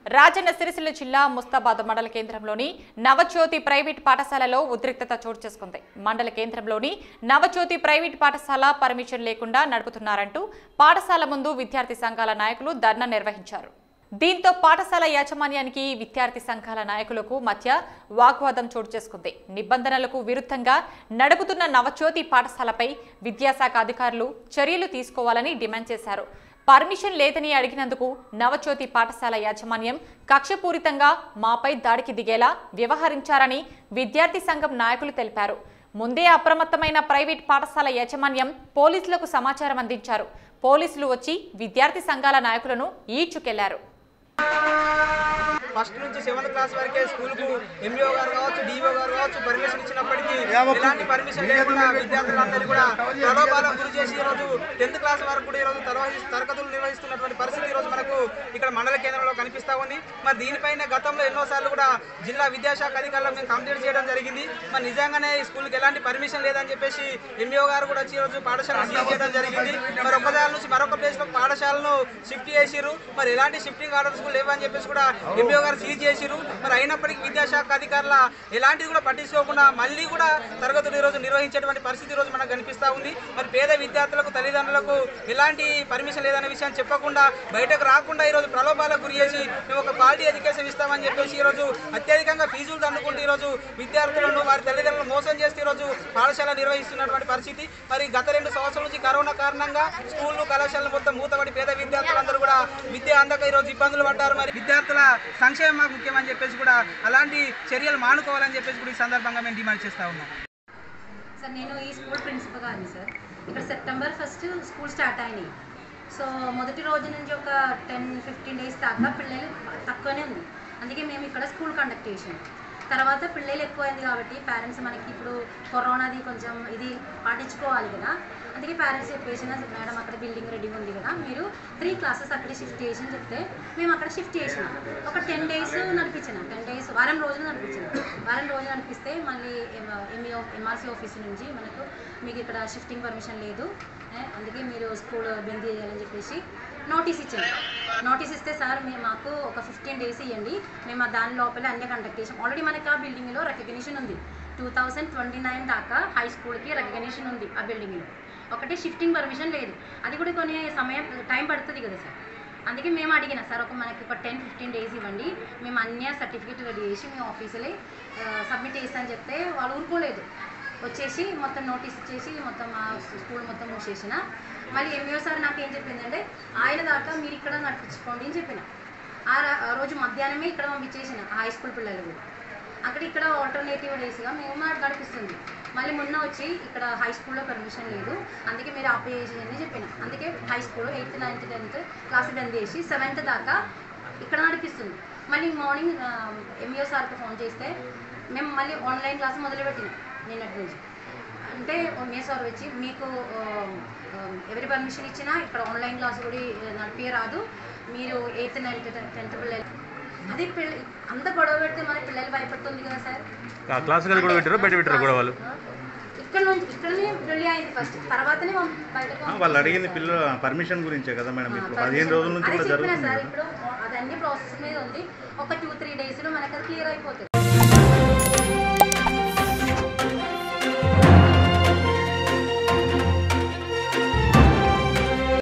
రాజన్న సిరిసిల్ల జిల్లా ముస్తాబాద్ మండల కేంద్రంలోని నవజ్యోతి ప్రైవేట్ పాఠశాలలో ఉద్రిక్తత చోటు చేసుకుంది మండల కేంద్రంలోని నవజ్యోతి ప్రైవేట్ పాఠశాల పర్మిషన్ లేకుండా నడుపుతున్నారంటూ పాఠశాల ముందు విద్యార్థి సంఘాల నాయకులు ధర్నా నిర్వహించారు దీంతో పాఠశాల యాజమాన్యానికి విద్యార్థి సంఘాల నాయకులకు మధ్య వాగ్వాదం చోటు చేసుకుంది నిబంధనలకు విరుద్ధంగా నడుపుతున్న నవజ్యోతి పాఠశాలపై విద్యాశాఖ అధికారులు చర్యలు తీసుకోవాలని డిమాండ్ చేశారు పర్మిషన్ లేదని అడిగినందుకు నవజ్యోతి పాఠశాల యాజమాన్యం కక్షపూరితంగా మాపై దాడికి దిగేలా వ్యవహరించారని విద్యార్థి సంఘం నాయకులు తెలిపారు ముందే అప్రమత్తమైన ప్రైవేట్ పాఠశాల యాజమాన్యం పోలీసులకు సమాచారం అందించారు పోలీసులు వచ్చి విద్యార్థి సంఘాల నాయకులను ఈడ్చుకెళ్లారు ఫస్ట్ నుంచి సెవెంత్ క్లాస్ వరకే స్కూల్ కు ఎంఈఓ గారు కావచ్చు డిఓ గారు కావచ్చు పర్మిషన్ ఇచ్చినప్పటికీ ఎలాంటి పర్మిషన్ లేకుండా విద్యార్థులందరూ కూడా ప్రలోభాలకు గురి చేసి ఈ రోజు టెన్త్ క్లాస్ వరకు కూడా ఈ రోజు తర్వా- తరగతులు నిర్వహిస్తున్నటువంటి పరిస్థితి ఈ రోజు మనకు ఇక్కడ మండల కేంద్రంలో కనిపిస్తా ఉంది మరి దీనిపైన గతంలో ఎన్నోసార్లు కూడా జిల్లా విద్యాశాఖ అధికారులు మేము కంప్లైంట్ చేయడం జరిగింది మరి నిజంగానే ఈ స్కూల్కి ఎలాంటి పర్మిషన్ లేదని చెప్పేసి ఎంఈఓ గారు కూడా వచ్చి ఈ రోజు పాఠశాల సీజ్ చేయడం జరిగింది మరి ఒక దాని నుంచి మరొక ప్లేస్ లో పాఠశాలను షిఫ్ట్ చేసిరు మరి ఎలాంటి షిఫ్టింగ్ ఆర్డర్స్ కూడా లేవని చెప్పేసి కూడా ఎంఈఓ గారు సీజ్ చేసిరు మరి అయినప్పటికీ విద్యాశాఖ అధికారుల ఎలాంటిది కూడా పట్టించుకోకుండా మళ్ళీ కూడా తరగతులు ఈ రోజు నిర్వహించేటువంటి పరిస్థితి ఈ రోజు మనకు కనిపిస్తా ఉంది మరి పేద విద్యార్థులకు తల్లిదండ్రులకు ఎలాంటి పర్మిషన్ లేదనే విషయాన్ని చెప్పకుండా బయటకు రాకుండా ఈ రోజు ప్రలోభాలకు గురి చేసి మేము ఒక క్వాలిటీ ఎడ్యుకేషన్ ఇస్తామని చెప్పేసి ఈ రోజు అత్యధికంగా ఫీజులు దండుకుంటూ ఈ రోజు విద్యార్థులను వారి తల్లిదండ్రులను మోసం చేస్తే ఈ రోజు పాఠశాల నిర్వహిస్తున్నటువంటి పరిస్థితి మరి గత రెండు సంవత్సరాల నుంచి కరోనా కారణంగా స్కూళ్ళు కళాశాలలు మొత్తం మూతపడి పేద విద్యార్థులందరూ కూడా విద్య అందక ఈ రోజు ఇబ్బందులు పడ్డారు మరి విద్యార్థుల సంక్షేమం మాకు ముఖ్యమని చెప్పేసి కూడా అలాంటి చర్యలు మానుకోవాలని చెప్పేసి కూడా ఈ సందర్భంగా మేము డిమాండ్ చేస్తా ఉన్నాం సార్ నేను ఈ స్కూల్ ప్రిన్సిపల్ గారిని సార్ ఇక్కడ సెప్టెంబర్ ఫస్ట్ స్కూల్ స్టార్ట్ అయినాయి సో మొదటి రోజు నుంచి ఒక టెన్ ఫిఫ్టీన్ డేస్ దాకా పిల్లలు తక్కువనే ఉంది అందుకే మేము ఇక్కడ స్కూల్ కండక్ట్ చేసాం తర్వాత పిల్లలు ఎక్కువైంది కాబట్టి పేరెంట్స్ మనకి ఇప్పుడు కరోనాది కొంచెం ఇది పాటించుకోవాలి కదా అందుకే పేరెంట్స్ చెప్పేసిన మేడం అక్కడ బిల్డింగ్ రెడీ ఉంది కదా మీరు త్రీ క్లాసెస్ అక్కడ షిఫ్ట్ చేసి అని చెప్తే మేము అక్కడ షిఫ్ట్ చేసినాం ఒక టెన్ డేస్ నడిపించినాం టెన్ డేస్ వారం రోజులు నడిపించినాం వారం రోజులు నడిపిస్తే మళ్ళీ ఎంఈఓ ఎంఆర్సీ ఆఫీస్ నుంచి మనకు మీకు ఇక్కడ షిఫ్టింగ్ పర్మిషన్ లేదు ఏ, అందుకే మీరు స్కూల్ బంద్ చేయాలని చెప్పేసి నోటీస్ ఇచ్చారు నోటీస్ ఇస్తే సార్ మేము మాకు ఒక ఫిఫ్టీన్ డేస్ ఇవ్వండి మేము ఆ దాని లోపల అన్ని కండక్ట్ చేసాం ఆల్రెడీ మనకి ఆ బిల్డింగ్లో రికగ్నిషన్ ఉంది టూ థౌసండ్ ట్వంటీ నైన్ దాకా హై స్కూల్కి రికగ్నిషన్ ఉంది ఆ బిల్డింగ్లో ఒకటి షిఫ్టింగ్ పర్మిషన్ లేదు అది కూడా కొన్ని సమయం టైం పడుతుంది కదా సార్ అందుకే మేము అడిగిన సార్ ఒక మనకి ఒక టెన్ ఫిఫ్టీన్ డేస్ ఇవ్వండి మేము అన్ని సర్టిఫికేట్ రెడీ చేసి మేము ఆఫీసులో సబ్మిట్ చేస్తామని చెప్తే వాళ్ళు ఊరుకోలేదు వచ్చేసి మొత్తం నోటీస్ ఇచ్చేసి మొత్తం ఆ స్కూల్ మొత్తం మూసేసిన మళ్ళీ ఎంఈఓ సార్ నాకు ఏం చెప్పిందంటే ఆయన దాకా మీరు ఇక్కడ నడిపించుకోండి అని చెప్పిన ఆ రా- ఆ రోజు మధ్యాహ్నమే ఇక్కడ పంపించేసిన హై స్కూల్ పిల్లలు కూడా అక్కడ ఇక్కడ ఆల్టర్నేటివ్ డేస్గా మేము మాకు నడిపిస్తుంది మళ్ళీ మొన్న వచ్చి ఇక్కడ హై స్కూల్లో పర్మిషన్ లేదు అందుకే మీరు ఆపేసి అని చెప్పిన అందుకే high school eighth ninth tenth class బంద్ చేసి సెవెంత్ దాకా ఇక్కడ నడిపిస్తుంది మళ్ళీ మార్నింగ్ ఎంఈఓ సార్కి ఫోన్ చేస్తే మేము మళ్ళీ ఆన్లైన్ క్లాస్ మొదలుపెట్టినాం నిన్నటి నుంచి అంటే ఎంఏ సార్ వచ్చి మీకు ఆ, ఆ, ఎవరి పర్మిషన్ ఇచ్చినా ఇక్కడ ఆన్లైన్ క్లాస్ కూడా నడిపించరాదు మీరు ఎయిత్ నైన్త్ టెన్త్ పిల్లలు అది పిల్ల అంత గొడవ పెడితే మన పిల్లలు భయపడుతుంది కదా సార్ ఆ క్లాస్ గది కూడా పెట్టారు బయట పెట్టారు కూడా వాళ్ళు ఇక్కడ నుంచి ఇక్కడనే పెళ్లి అయింది ఫస్ట్ తర్వాతనే మనం బయటకు ఆ, వాళ్ళు అడిగింది పిల్లల పర్మిషన్ గురించే కదా మేడం ఇప్పుడు ఆ, పదిహేను రోజుల నుంచి అదే కూడా చెప్పినా జరుగుతుంది సార్ కదా ఇప్పుడు అదన్నీ ప్రాసెస్ మీద ఉంది ఒక టూ త్రీ డేస్లో మనకి అది క్లియర్ అయిపోతుంది